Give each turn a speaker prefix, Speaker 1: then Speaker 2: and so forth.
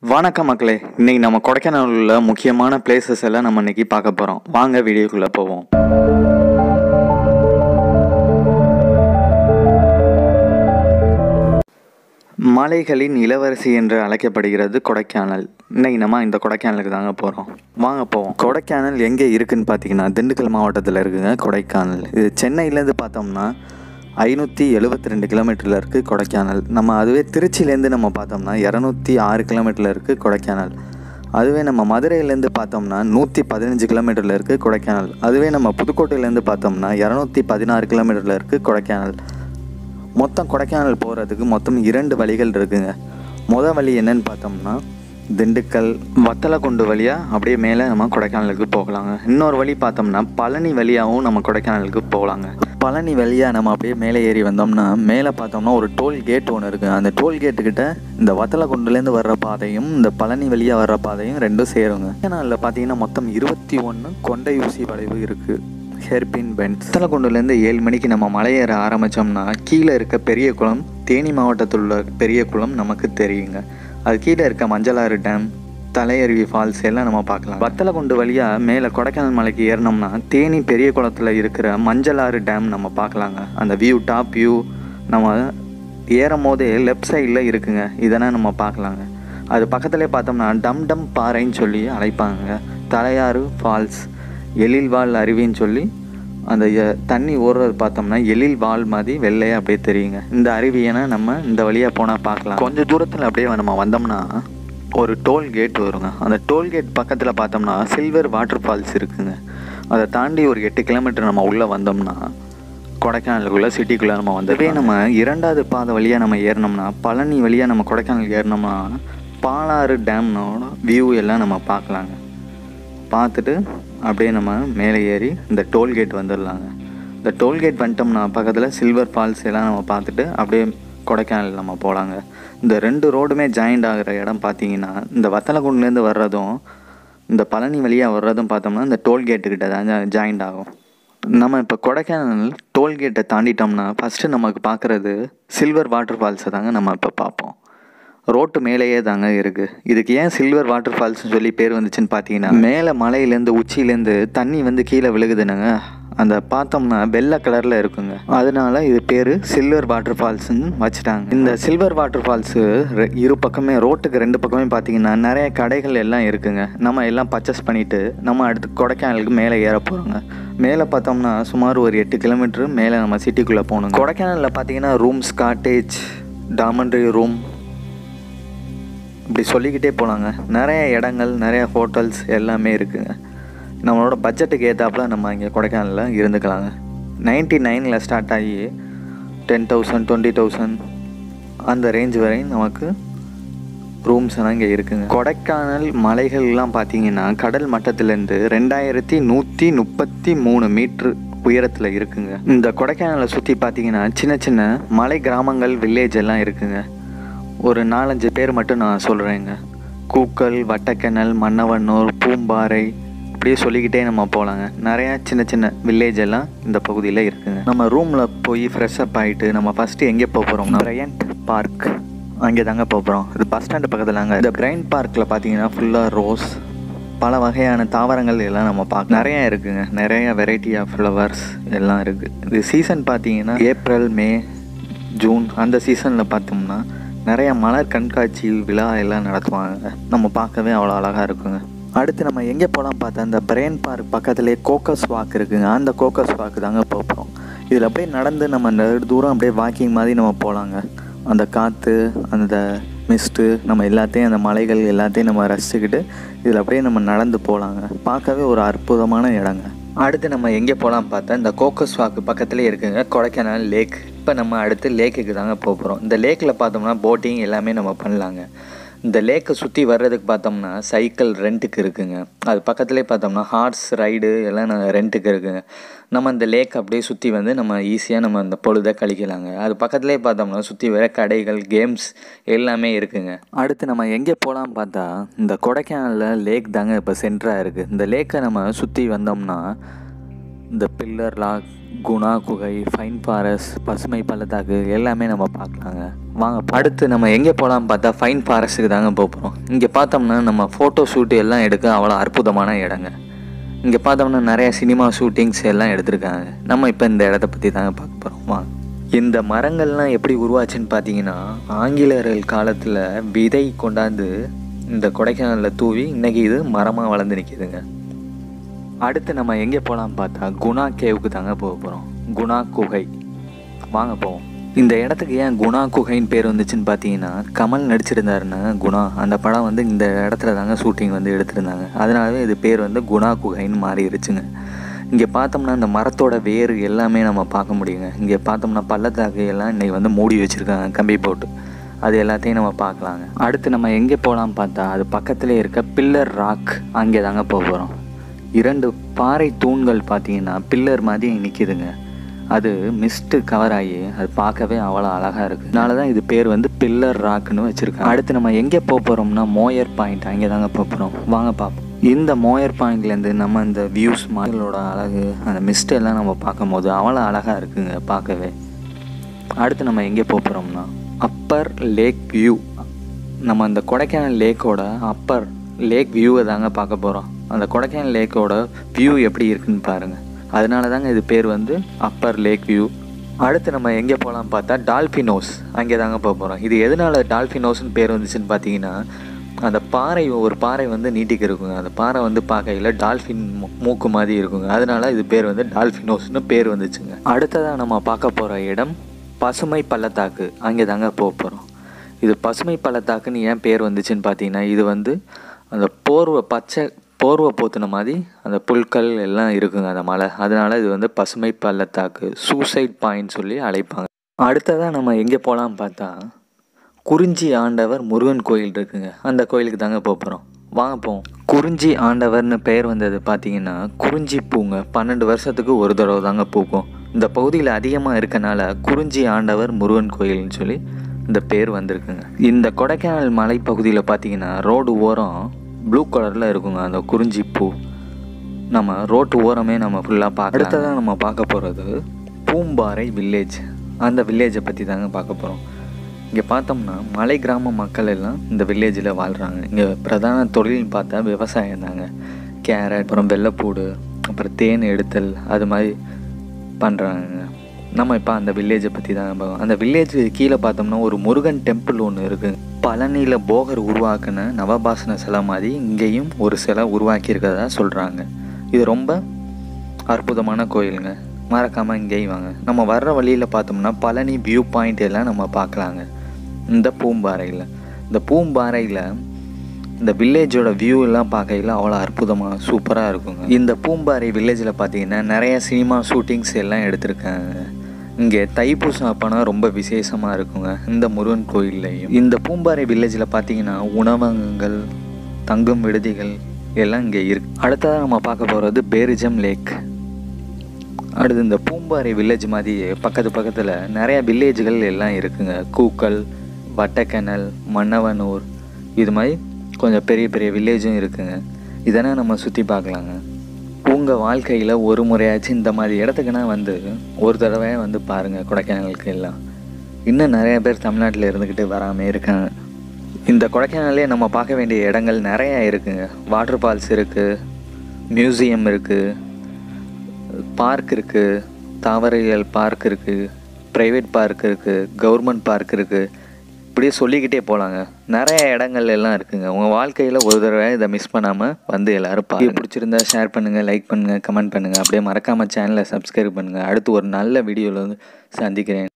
Speaker 1: வணக்கம் மக்களே இன்னைக்கு நம்ம கொடைக்கானல் உள்ள முக்கியமான பிளேசஸ் எல்லாம் நம்ம இன்னைக்கு பார்க்க போகிறோம் வாங்க வீடியோக்குள்ளே போவோம் மலைகளின் இளவரசி என்று அழைக்கப்படுகிறது கொடைக்கானல் இன்னைக்கு நம்ம இந்த கொடைக்கானலுக்கு தாங்க போகிறோம் வாங்க போவோம் கொடைக்கானல் எங்கே இருக்குன்னு பார்த்தீங்கன்னா திண்டுக்கல் மாவட்டத்தில் இருக்குங்க கொடைக்கானல் இது சென்னையிலேருந்து பார்த்தோம்னா ஐநூற்றி எழுபத்தி ரெண்டு கிலோமீட்டரில் இருக்குது கொடைக்கானல் நம்ம அதுவே திருச்சியிலேருந்து நம்ம பார்த்தோம்னா இரநூத்தி ஆறு கிலோமீட்டரில் இருக்குது கொடைக்கானல் அதுவே நம்ம மதுரையிலேருந்து பார்த்தோம்னா நூற்றி பதினஞ்சு கிலோமீட்டரில் இருக்குது கொடைக்கானல் அதுவே நம்ம புதுக்கோட்டையிலேருந்து பார்த்தோம்னா இரநூத்தி பதினாறு கிலோமீட்டரில் இருக்குது கொடைக்கானல் மொத்தம் கொடைக்கானல் போகிறதுக்கு மொத்தம் இரண்டு வழிகள் இருக்குங்க முத வழி என்னன்னு பார்த்தோம்னா திண்டுக்கல் வத்தலக்குண்டு வழியாக அப்படியே மேலே நம்ம கொடைக்கானலுக்கு போகலாங்க இன்னொரு வழி பார்த்தோம்னா பழனி வழியாகவும் நம்ம கொடைக்கானலுக்கு போகலாங்க பழனி வழியாக நம்ம அப்படியே மேலே ஏறி வந்தோம்னா மேலே பார்த்தோம்னா ஒரு டோல் கேட் ஒன்று இருக்குது அந்த டோல் கேட்டுக்கிட்ட இந்த வத்தலக்குண்டுலேருந்து வர்ற பாதையும் இந்த பழனி வழியாக வர்ற பாதையும் ரெண்டும் சேருங்க கொடைக்கானலில் பார்த்தீங்கன்னா மொத்தம் இருபத்தி ஒன்று கொண்டை ஊசி வளைவு இருக்குது ஹெர்பின் பென்ஸ் வத்தலக்குண்டுலேருந்து ஏழு மணிக்கு நம்ம மலையேற ஆரம்பித்தோம்னா கீழே இருக்க பெரிய குளம் தேனி மாவட்டத்தில் உள்ள பெரிய குளம் நமக்கு தெரியுங்க அது கீழே இருக்க மஞ்சளாறு டேம் தலையருவி ஃபால்ஸ் எல்லாம் நம்ம பார்க்கலாம் வத்தலக்குண்டு வழியாக மேலே கொடைக்கானல் மலைக்கு ஏறினோம்னா தேனி பெரிய குளத்தில் இருக்கிற மஞ்சளாறு டேம் நம்ம பார்க்கலாங்க அந்த வியூ டாப் வியூ நம்ம ஏறும் போதே லெஃப்ட் சைடில் இருக்குங்க இதெல்லாம் நம்ம பார்க்கலாங்க அது பக்கத்துலேயே பார்த்தோம்னா டம் டம் பாறைன்னு சொல்லி அழைப்பாங்க தலையாறு ஃபால்ஸ் எழில் வால் அருவின்னு சொல்லி அந்த எ- தண்ணி ஓடுறது பார்த்தோம்னா எழில் வால் மாதிரி வெள்ளையாக அப்படியே தெரியுங்க இந்த அருவியனை நம்ம இந்த வழியாக போனால் பார்க்கலாம் கொஞ்சம் தூரத்தில் அப்படியே நம்ம வந்தோம்னா ஒரு டோல் கேட் வருங்க அந்த டோல் கேட் பக்கத்தில் பார்த்தோம்னா சில்வர் வாட்டர் ஃபால்ஸ் இருக்குங்க அதை தாண்டி ஒரு எட்டு கிலோமீட்டர் நம்ம உள்ளே வந்தோம்னா கொடைக்கானலுக்குள்ளே சிட்டிக்குள்ளே நம்ம வந்தவே நம்ம இரண்டாவது பாதை வழியாக நம்ம ஏறினோம்னா பழனி வழியாக நம்ம கொடைக்கானல் ஏறினோம்னா பாலாறு டேம்னோட வியூ எல்லாம் நம்ம பார்க்கலாங்க பார்த்துட்டு அப்படியே நம்ம மேலே ஏறி இந்த டோல்கேட் வந்துடலாங்க இந்த டோல்கேட் வந்துட்டோம்னா பக்கத்தில் சில்வர் ஃபால்ஸ் எல்லாம் நம்ம பார்த்துட்டு அப்படியே கொடைக்கானல் நம்ம போகலாங்க இந்த ரெண்டு ரோடுமே ஜாயிண்ட் ஆகிற இடம் பார்த்தீங்கன்னா இந்த வத்தலகுண்டுலேருந்து வர்றதும் இந்த பழனி வழியாக வர்றதும் பார்த்தோம்னா இந்த டோல்கேட்டுக்கிட்ட தான் ஜாயிண்ட் ஆகும் நம்ம இப்போ கொடைக்கானல் டோல்கேட்டை தாண்டிட்டோம்னா ஃபஸ்ட்டு நமக்கு பார்க்குறது சில்வர் வாட்டர் ஃபால்ஸை தாங்க நம்ம இப்போ பார்ப்போம் ரோட்டு மேலேயே தாங்க இருக்குது இதுக்கு ஏன் சில்வர் வாட்டர் ஃபால்ஸ்னு சொல்லி பேர் வந்துச்சுன்னு பார்த்தீங்கன்னா மேலே மலையிலேருந்து உச்சியிலேருந்து தண்ணி வந்து கீழே விழுகுதுனுங்க அந்த பார்த்தோம்னா வெள்ளை கலரில் இருக்குங்க அதனால இது பேர் சில்வர் வாட்டர் ஃபால்ஸ்னு வச்சுட்டாங்க இந்த சில்வர் வாட்டர் ஃபால்ஸு இரு பக்கமே ரோட்டுக்கு ரெண்டு பக்கமே பார்த்தீங்கன்னா நிறைய கடைகள் எல்லாம் இருக்குங்க நம்ம எல்லாம் பர்ச்சேஸ் பண்ணிட்டு நம்ம அடுத்து கொடைக்கானலுக்கு மேலே ஏற போகிறோங்க மேலே பார்த்தோம்னா சுமார் ஒரு எட்டு கிலோமீட்டர் மேலே நம்ம சிட்டிக்குள்ளே போகணும் கொடைக்கானலில் பார்த்தீங்கன்னா ரூம்ஸ் காட்டேஜ் டாமண்ட்ரி ரூம் இப்படி சொல்லிக்கிட்டே போகலாங்க நிறைய இடங்கள் நிறைய ஹோட்டல்ஸ் எல்லாமே இருக்குங்க நம்மளோட பட்ஜெட்டுக்கு ஏற்றாப்புல நம்ம இங்கே கொடைக்கானலில் இருந்துக்கலாங்க நைன்டி நைனில் ஸ்டார்ட் ஆகி டென் தௌசண்ட் டுவெண்ட்டி தௌசண்ட் அந்த ரேஞ்ச் வரையும் நமக்கு ரூம்ஸ் எல்லாம் இங்கே இருக்குங்க கொடைக்கானல் மலைகள்லாம் பார்த்தீங்கன்னா கடல் மட்டத்திலேருந்து ரெண்டாயிரத்தி நூற்றி முப்பத்தி மூணு மீட்ரு உயரத்தில் இருக்குங்க இந்த கொடைக்கானலை சுற்றி பார்த்தீங்கன்னா சின்ன சின்ன மலை கிராமங்கள் வில்லேஜ் எல்லாம் இருக்குங்க ஒரு நாலஞ்சு பேர் மட்டும் நான் சொல்கிறேங்க கூக்கல் வட்டக்கிணல் மன்னவன்னூர் பூம்பாறை இப்படியே சொல்லிக்கிட்டே நம்ம போகலாங்க நிறையா சின்ன சின்ன வில்லேஜ் எல்லாம் இந்த பகுதியில் இருக்குங்க நம்ம ரூமில் போய் ஃப்ரெஷ் அப் ஆகிட்டு நம்ம ஃபஸ்ட்டு எங்கே போக போகிறோம்னா பிரையண்ட் பார்க் அங்கே தாங்க போக போகிறோம் இது பஸ் ஸ்டாண்டு பக்கத்துலங்க இந்த பிரைன் பார்க்கில் பார்த்தீங்கன்னா ஃபுல்லாக ரோஸ் பல வகையான தாவரங்கள் எல்லாம் நம்ம பார்க்க நிறைய இருக்குங்க நிறைய வெரைட்டி ஆஃப் ஃப்ளவர்ஸ் எல்லாம் இருக்குது இது சீசன் பார்த்தீங்கன்னா ஏப்ரல் மே ஜூன் அந்த சீசனில் பார்த்தோம்னா நிறைய மலர் கண்காட்சி விழா எல்லாம் நடத்துவாங்க நம்ம பார்க்கவே அவ்வளோ அழகாக இருக்குங்க அடுத்து நம்ம எங்கே போகலாம் பார்த்தா இந்த பிரெயின் பார்க் பக்கத்துலேயே கோக்கஸ் வாக் இருக்குங்க அந்த கோக்கஸ் வாக்கு தாங்க போகிறோம் இதில் அப்படியே நடந்து நம்ம நெடு தூரம் அப்படியே வாக்கிங் மாதிரி நம்ம போகலாங்க அந்த காற்று அந்த மிஸ்ட்டு நம்ம எல்லாத்தையும் அந்த மலைகள் எல்லாத்தையும் நம்ம ரசிச்சுக்கிட்டு இதில் அப்படியே நம்ம நடந்து போகலாங்க பார்க்கவே ஒரு அற்புதமான இடங்க அடுத்து நம்ம எங்கே போகலாம் பார்த்தா இந்த கோக்கஸ் வாக்கு பக்கத்துலேயே இருக்குங்க கொடைக்கானல் லேக் இப்போ நம்ம அடுத்து லேக்குக்கு தாங்க போக போகிறோம் இந்த லேக்கில் பார்த்தோம்னா போட்டிங் எல்லாமே நம்ம பண்ணலாங்க இந்த லேக்கை சுற்றி வர்றதுக்கு பார்த்தோம்னா சைக்கிள் ரெண்ட்டுக்கு இருக்குங்க அது பக்கத்துலேயே பார்த்தோம்னா ஹார்ஸ் ரைடு எல்லாம் நான் ரெண்ட்டுக்கு இருக்குங்க நம்ம இந்த லேக் அப்படியே சுற்றி வந்து நம்ம ஈஸியாக நம்ம அந்த பொழுதை கழிக்கலாங்க அது பக்கத்துலேயே பார்த்தோம்னா சுற்றி வர கடைகள் கேம்ஸ் எல்லாமே இருக்குங்க அடுத்து நம்ம எங்கே போகலாம் பார்த்தா இந்த கொடைக்கானலில் லேக் தாங்க இப்போ சென்டராக இருக்குது இந்த லேக்கை நம்ம சுற்றி வந்தோம்னா இந்த பில்லர் லாக் குணா குகை ஃபைன் ஃபாரஸ்ட் பசுமை பள்ளத்தாக்கு எல்லாமே நம்ம பார்க்கலாங்க வாங்க அடுத்து நம்ம எங்கே போகலான்னு பார்த்தா ஃபைன் ஃபாரஸ்ட்டுக்கு தாங்க போக போகிறோம் இங்கே பார்த்தோம்னா நம்ம ஃபோட்டோ ஷூட் எல்லாம் எடுக்க அவ்வளோ அற்புதமான இடங்க இங்கே பார்த்தோம்னா நிறைய சினிமா ஷூட்டிங்ஸ் எல்லாம் எடுத்திருக்காங்க நம்ம இப்போ இந்த இடத்த பற்றி தாங்க பார்க்க போகிறோம் வாங்க இந்த மரங்கள்லாம் எப்படி உருவாச்சுன்னு பார்த்தீங்கன்னா ஆங்கிலேயர்கள் காலத்தில் விதை கொண்டாந்து இந்த கொடைக்கானலில் தூவி இன்னைக்கு இது மரமாக வளர்ந்து நிற்கிதுங்க அடுத்து நம்ம எங்கே போகலான்னு பார்த்தா குணா கேவுக்கு தாங்க போக போகிறோம் குணா குகை வாங்க போவோம் இந்த இடத்துக்கு ஏன் குணா குகைன்னு பேர் வந்துச்சுன்னு பார்த்தீங்கன்னா கமல் நடிச்சிருந்தாருன்னா குணா அந்த படம் வந்து இந்த இடத்துல தாங்க ஷூட்டிங் வந்து எடுத்திருந்தாங்க அதனாலவே இது பேர் வந்து குணா குகைன்னு மாறிடுச்சுங்க இங்கே பார்த்தோம்னா இந்த மரத்தோட வேர் எல்லாமே நம்ம பார்க்க முடியுங்க இங்கே பார்த்தோம்னா பள்ளத்தாக்கு எல்லாம் இன்னைக்கு வந்து மூடி வச்சுருக்காங்க கம்பி போட்டு அது எல்லாத்தையும் நம்ம பார்க்கலாங்க அடுத்து நம்ம எங்கே போகலான்னு பார்த்தா அது பக்கத்துலேயே இருக்க பில்லர் ராக் அங்கே தாங்க போக போகிறோம் இரண்டு பாறை தூண்கள் பார்த்தீங்கன்னா பில்லர் மாதிரி நிற்கிதுங்க அது மிஸ்ட்டு கவர் ஆகி அது பார்க்கவே அவ்வளோ அழகாக இருக்குது அதனால தான் இது பேர் வந்து பில்லர் ராக்குன்னு வச்சுருக்காங்க அடுத்து நம்ம எங்கே போக போகிறோம்னா மோயர் பாயிண்ட் அங்கே தாங்க போக போகிறோம் வாங்க பார்ப்போம் இந்த மோயர் பாயிண்ட்லேருந்து நம்ம இந்த வியூஸ் மகளோட அழகு அந்த மிஸ்ட் எல்லாம் நம்ம பார்க்கும் போது அவ்வளோ அழகாக இருக்குங்க பார்க்கவே அடுத்து நம்ம எங்கே போக போகிறோம்னா அப்பர் லேக் வியூ நம்ம அந்த கொடைக்கானல் லேக்கோட அப்பர் லேக் வியூவை தாங்க பார்க்க போகிறோம் அந்த கொடைக்கானல் லேக்கோட வியூ எப்படி இருக்குன்னு பாருங்கள் அதனால தாங்க இது பேர் வந்து அப்பர் லேக் வியூ அடுத்து நம்ம எங்கே போகலாம் பார்த்தா டால்ஃபினோஸ் அங்கே தாங்க போக போகிறோம் இது எதனால டால்ஃபினோஸ்னு பேர் வந்துச்சுன்னு பார்த்தீங்கன்னா அந்த பாறை ஒரு பாறை வந்து நீட்டிக்கு இருக்குங்க அந்த பாறை வந்து பார்க்கையில் டால்ஃபின் மூ- மூக்கு மாதிரி இருக்குங்க அதனால இது பேர் வந்து டால்ஃபினோஸ்னு பேர் வந்துச்சுங்க அடுத்ததாக நம்ம பார்க்க போகிற இடம் பசுமை பள்ளத்தாக்கு அங்கே தாங்க போக போகிறோம் இது பசுமை பள்ளத்தாக்குன்னு ஏன் பேர் வந்துச்சுன்னு பார்த்தீங்கன்னா இது வந்து அந்த போர்வை பச்சை போர்வை போத்துன மாதிரி அந்த புல்கள் எல்லாம் இருக்குங்க அந்த மலை அதனால இது வந்து பசுமை பள்ளத்தாக்கு சூசைட் பாயிண்ட் சொல்லி அழைப்பாங்க அடுத்ததாக நம்ம எங்கே போகலான்னு பார்த்தா குறிஞ்சி ஆண்டவர் முருகன் கோயில் இருக்குங்க அந்த கோயிலுக்கு தாங்க போக போகிறோம் வாங்க போவோம் குறிஞ்சி ஆண்டவர்னு பெயர் வந்தது பார்த்தீங்கன்னா குறிஞ்சி பூங்க பன்னெண்டு வருஷத்துக்கு ஒரு தடவை தாங்க பூக்கும் இந்த பகுதியில் அதிகமாக இருக்கனால குறிஞ்சி ஆண்டவர் முருகன் கோயில்னு சொல்லி இந்த பேர் வந்திருக்குங்க இந்த கொடைக்கானல் மலைப்பகுதியில் பார்த்தீங்கன்னா ரோடு ஓரம் ப்ளூ கலரில் இருக்குங்க அந்த குறிஞ்சி பூ நம்ம ரோட்டு ஓரமே நம்ம ஃபுல்லாக பார்க்க அடுத்ததான் நம்ம பார்க்க போகிறது பூம்பாறை வில்லேஜ் அந்த வில்லேஜை பற்றி தாங்க பார்க்க போகிறோம் இங்கே பார்த்தோம்னா மலை கிராம மக்கள் எல்லாம் இந்த வில்லேஜில் வாழ்கிறாங்க இங்கே பிரதான தொழில்னு பார்த்தா விவசாயம் தாங்க கேரட் அப்புறம் வெள்ளைப்பூடு அப்புறம் தேன் எடுத்தல் அது மாதிரி பண்ணுறாங்க நம்ம இப்போ அந்த வில்லேஜை பற்றி தான் பார்க்கணும் அந்த வில்லேஜ் கீழே பார்த்தோம்னா ஒரு முருகன் டெம்பிள் ஒன்று இருக்குது பழனியில் போகர் உருவாக்கின நவபாசன சிலை மாதிரி இங்கேயும் ஒரு சிலை உருவாக்கியிருக்கிறதா சொல்கிறாங்க இது ரொம்ப அற்புதமான கோயிலுங்க மறக்காமல் இங்கேயும் வாங்க நம்ம வர்ற வழியில் பார்த்தோம்னா பழனி வியூ பாயிண்ட் எல்லாம் நம்ம பார்க்கலாங்க இந்த பூம்பாறையில் இந்த பூம்பாறையில் இந்த வில்லேஜோட வியூ எல்லாம் பார்க்கையில் அவ்வளோ அற்புதமாக சூப்பராக இருக்குங்க இந்த பூம்பாறை வில்லேஜில் பார்த்தீங்கன்னா நிறைய சினிமா ஷூட்டிங்ஸ் எல்லாம் எடுத்திருக்காங்க இங்கே தைப்பூசம் அப்போனா ரொம்ப விசேஷமாக இருக்குங்க இந்த முருகன் கோயில்லையும் இந்த பூம்பாறை வில்லேஜில் பார்த்தீங்கன்னா உணவகங்கள் தங்கும் விடுதிகள் எல்லாம் இங்கே இருக்கு அடுத்ததாக நம்ம பார்க்க போகிறது பேரிஜம் லேக் அடுத்து இந்த பூம்பாறை வில்லேஜ் மாதிரியே பக்கத்து பக்கத்தில் நிறைய வில்லேஜ்கள் எல்லாம் இருக்குங்க கூக்கல் வட்டக்கனல் மன்னவனூர் இது மாதிரி கொஞ்சம் பெரிய பெரிய வில்லேஜும் இருக்குங்க இதெல்லாம் நம்ம சுற்றி பார்க்கலாங்க உங்கள் வாழ்க்கையில் ஒரு முறையாச்சும் இந்த மாதிரி இடத்துக்குனா வந்து ஒரு தடவை வந்து பாருங்கள் கொடைக்கானலுக்கு எல்லாம் இன்னும் நிறைய பேர் தமிழ்நாட்டில் இருந்துக்கிட்டு வராமல் இருக்காங்க இந்த கொடைக்கானலே நம்ம பார்க்க வேண்டிய இடங்கள் நிறையா இருக்குங்க வாட்டர் ஃபால்ஸ் இருக்குது மியூசியம் இருக்குது பார்க் இருக்குது தாவரவியல் பார்க் இருக்குது ப்ரைவேட் பார்க் இருக்குது கவர்மெண்ட் பார்க் இருக்குது இப்படியே சொல்லிக்கிட்டே போகலாங்க நிறைய இடங்கள் எல்லாம் இருக்குங்க உங்கள் வாழ்க்கையில் ஒரு தடவை இதை மிஸ் பண்ணாமல் வந்து எல்லோரும் பாருங்க பிடிச்சிருந்தா ஷேர் பண்ணுங்கள் லைக் பண்ணுங்கள் கமெண்ட் பண்ணுங்கள் அப்படியே மறக்காமல் சேனலை சப்ஸ்கிரைப் பண்ணுங்கள் அடுத்து ஒரு நல்ல வீடியோவில் வந்து சந்திக்கிறேன்